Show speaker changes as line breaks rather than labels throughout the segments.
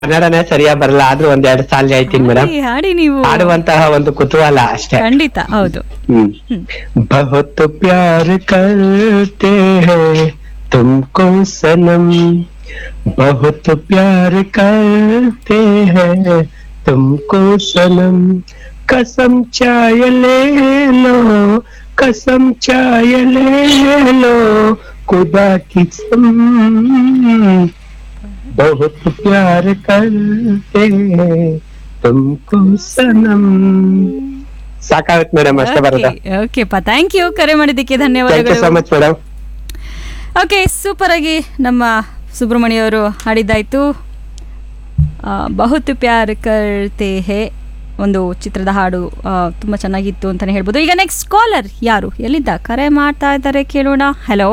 ಕನ್ನಡನೇ ಸರಿಯಾಗಿ ಬರಲ್ಲ ಆದ್ರೂ ಒಂದ್ ಎರಡ್ ಸಾಲ ಹೇಳ್ತೀನಿ ಮೇಡಮ್
ಹಾಡಿ, ಹಾಡಿ ನೀವು
ಆಡುವಂತಹ ಒಂದು ಕುತೂಹಲ ಅಷ್ಟೇ
ಖಂಡಿತ ಹೌದು
ಹ್ಮ್
ಹ್ಮ್.
बहुत प्यार करते हैं तुमको सनम बहुत प्यार करते हैं तुमको सनम कसम चाय ले लो कसम चाय ले लो खुदा की कसम बहुत प्यार करते हैं तुमको सनम ಸಾಕಾಗುತ್ತೆ ಮೇಡಮ್ ಅಷ್ಟೇ ಬರೋದು
ಓಕೆಪ್ಪ ಥ್ಯಾಂಕ್ ಯು ಕರೆ ಮಾಡಿದ್ದಕ್ಕೆ
ಥ್ಯಾಂಕ್ ಯು ಸೊ
ಧನ್ಯವಾದಗಳು
ಮಚ್ ಮೇಡಮ್
ಓಕೆ ಸೂಪರ್ ಆಗಿ ನಮ್ಮ ಸುಬ್ರಹ್ಮಣ್ಯ ಅವರು ಹಾಡಿದ್ದಾಯ್ತು ಆ, ಬಹುತ್ ಪ್ಯಾರ್ ಕರ್ತೆ ಹೇ ಒಂದು ಚಿತ್ರದ ಹಾಡು ಆ, ತುಂಬ ಚೆನ್ನಾಗಿತ್ತು ಅಂತಲೇ ಹೇಳ್ಬೋದು ಈಗ ನೆಕ್ಸ್ಟ್ ಕಾಲರ್ ಯಾರು ಎಲ್ಲಿದ್ದ ಕರೆ ಮಾಡ್ತಾ ಇದ್ದಾರೆ ಕೇಳೋಣ ಹಲೋ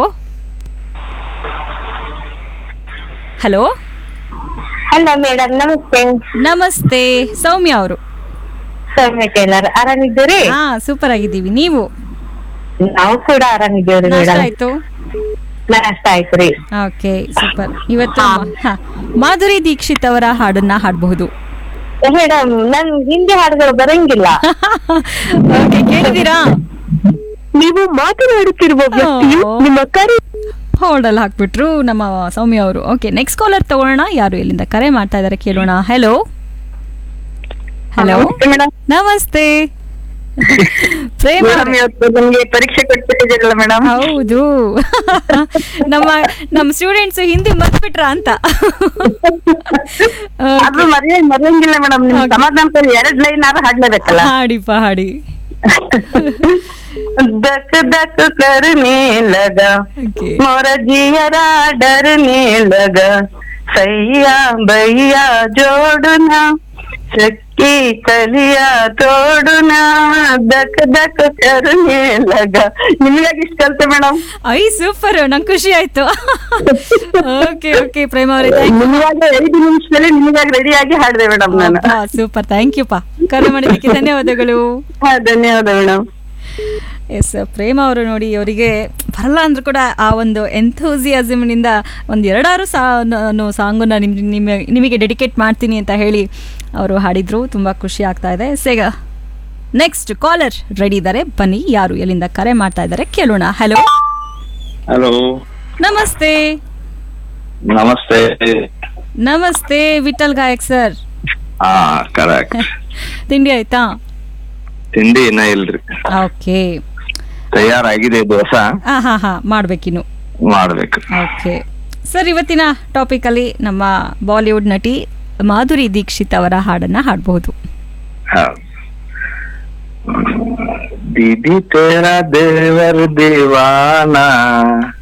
ಹಲೋ
ಹಲೋ ಮೇಡಮ್ ನಮಸ್ತೆ
ನಮಸ್ತೆ ಸೌಮ್ಯ ಅವರು
ಸೌಮ್ಯ ಟೇಲರ್ ಆರಾಮಿದ್ದೀರಿ
ಹಾ ಸೂಪರ್ ಆಗಿದ್ದೀವಿ ನೀವು
ನಾವು ಕೂಡ ಆರಾಮಿದ್ದೀವ್ರಿ
ನಾಷ್ಟ
ಮೇಡಮ್
ಆಯ್ತು
ನಾಷ್ಟ ಆಯ್ತ್ರಿ
ಓಕೆ ಸೂಪರ್ ಇವತ್ತು ಹಾ, ಮಾಧುರಿ ದೀಕ್ಷಿತ್ ಅವರ ಹಾಡನ್ನ ಹಾಡಬಹುದು
ಮೇಡಮ್ ನನ್ ಹಿಂದಿ ಹಾಡುಗಳು ಬರಂಗಿಲ್ಲ
ಓಕೆ ಕೇಳಿದ್ದೀರಾ
ನೀವು ಮಾತನಾಡುತ್ತಿರುವ
ವ್ಯಕ್ತಿಯು ನಿಮ್ಮ
ಕರೆ
ಹೋಲ್ಡಲ್ಲಿ ಹಾಕ್ಬಿಟ್ರು ನಮ್ಮ ಸೌಮ್ಯ ಅವರು ಓಕೆ ನೆಕ್ಸ್ಟ್ ಕಾಲರ್ ತಗೊಳ್ಳೋಣ ಯಾರು ಎಲ್ಲಿಂದ ಕರೆ ಮಾಡ್ತಾ ಇದ್ದಾರೆ ಕೇಳೋಣ ಹಲೋ ಹಲೋ
ಮೇಡಮ್
ನಮಸ್ತೆ ಪ್ರೇಮ
ಮೇಡಮ್ ಇವತ್ತು ನಮ್ಗೆ ಪರೀಕ್ಷೆ ಕೊಟ್ಬಿಟ್ಟಿದ್ದೀರಲ್ಲ ಮೇಡಮ್
ಹೌದು ನಮ್ಮ ನಮ್ಮ ಸ್ಟೂಡೆಂಟ್ಸ್ ಹಿಂದಿ ಮರ್ತ್ಬಿಟ್ರ ಅಂತ
ಅದು ಮರೆಯ ಮರೆಯಂಗಿಲ್ಲ ಮೇಡಮ್ ನಿಮ್
Okay.
ಸಮಾಧಾನ ಎರಡ್ ಲೈನ್ ಆದ್ರೂ ಹಾಡ್ಲೇಬೇಕಲ್ಲ
ಹಾಡಿಪ್ಪ ಹಾಡಿ
दक दक करने लगा
Okay.
मोरा जियरा डरने लगा सैया भैया जोड़ना चक्की कलिया तोड़ना दक दक करने लगा ನಿಮಗಾಗಿ ಇಷ್ಟ ಕಲ್ತೆ ಮೇಡಮ್
ಐ ಸೂಪರ್ ನಂಗೆ ಖುಷಿ ಆಯ್ತು ಓಕೆ ಓಕೆ ಪ್ರೇಮ ಅವರೇ ಥ್ಯಾಂಕ್
ನಿಮಗಾಗಿ ಐದು ನಿಮಿಷದಲ್ಲಿ ನಿಮಗಾಗಿ ರೆಡಿ ಆಗಿ ಹಾಡಿದೆ ಮೇಡಮ್ ನಾನು
ಸೂಪರ್ ಥ್ಯಾಂಕ್ ಯು ಪಾ ಕರೆ ಮಾಡಿದ್ದಕ್ಕೆ ಧನ್ಯವಾದಗಳು
ಹಾ ಧನ್ಯವಾದ ಮೇಡಮ್
ಎಸ್ ಪ್ರೇಮ ಅವರು ನೋಡಿ ಅವರಿಗೆ ಬರಲ್ಲ ಅಂದ್ರೂ ಕೂಡ ಆ ಒಂದು ಎಂಥೂಸಿಯಾಸಮ್ನಿಂದ ಒಂದು ಎರಡಾರು ಸಾ ಸಾಂಗನ್ನ ನಿಮ್ ನಿಮಗೆ ನಿಮಗೆ ಡೆಡಿಕೇಟ್ ಮಾಡ್ತೀನಿ ಅಂತ ಹೇಳಿ ಅವರು ಹಾಡಿದ್ರು ತುಂಬ ಖುಷಿ ಆಗ್ತಾ ಇದೆ ಸೇಗ ನೆಕ್ಸ್ಟ್ ಕಾಲರ್ ರೆಡಿ ಇದ್ದಾರೆ ಬನ್ನಿ ಯಾರು ಎಲ್ಲಿಂದ ಕರೆ ಮಾಡ್ತಾ ಇದ್ದಾರೆ ಕೇಳೋಣ ಹಲೋ
ಹಲೋ
ನಮಸ್ತೆ
ನಮಸ್ತೆ
ನಮಸ್ತೆ ವಿಠಲ್ ಗಾಯಕ್ ಸರ್
ಹಾ ಕರೆಕ್ಟ್
ತಿಂಡಿ ಆಯ್ತಾ
ತಿಂಡಿ ಇನ್ನ ಇಲ್ರಿ
ಓಕೆ
ತಯಾರಾಗಿದೆ ದೋಸೆ
ಹಾ ಹಾ ಹಾ ಮಾಡ್ಬೇಕಿನ್ನು
ಮಾಡ್ಬೇಕು
ಓಕೆ ಸರ್ ಇವತ್ತಿನ ಟಾಪಿಕಲ್ಲಿ ನಮ್ಮ ಬಾಲಿವುಡ್ ನಟಿ ಮಾಧುರಿ ದೀಕ್ಷಿತ್ ಅವರ ಹಾಡನ್ನ ಹಾಡಬಹುದು
ಹೌದು. दीदी तेरा देवर दीवाना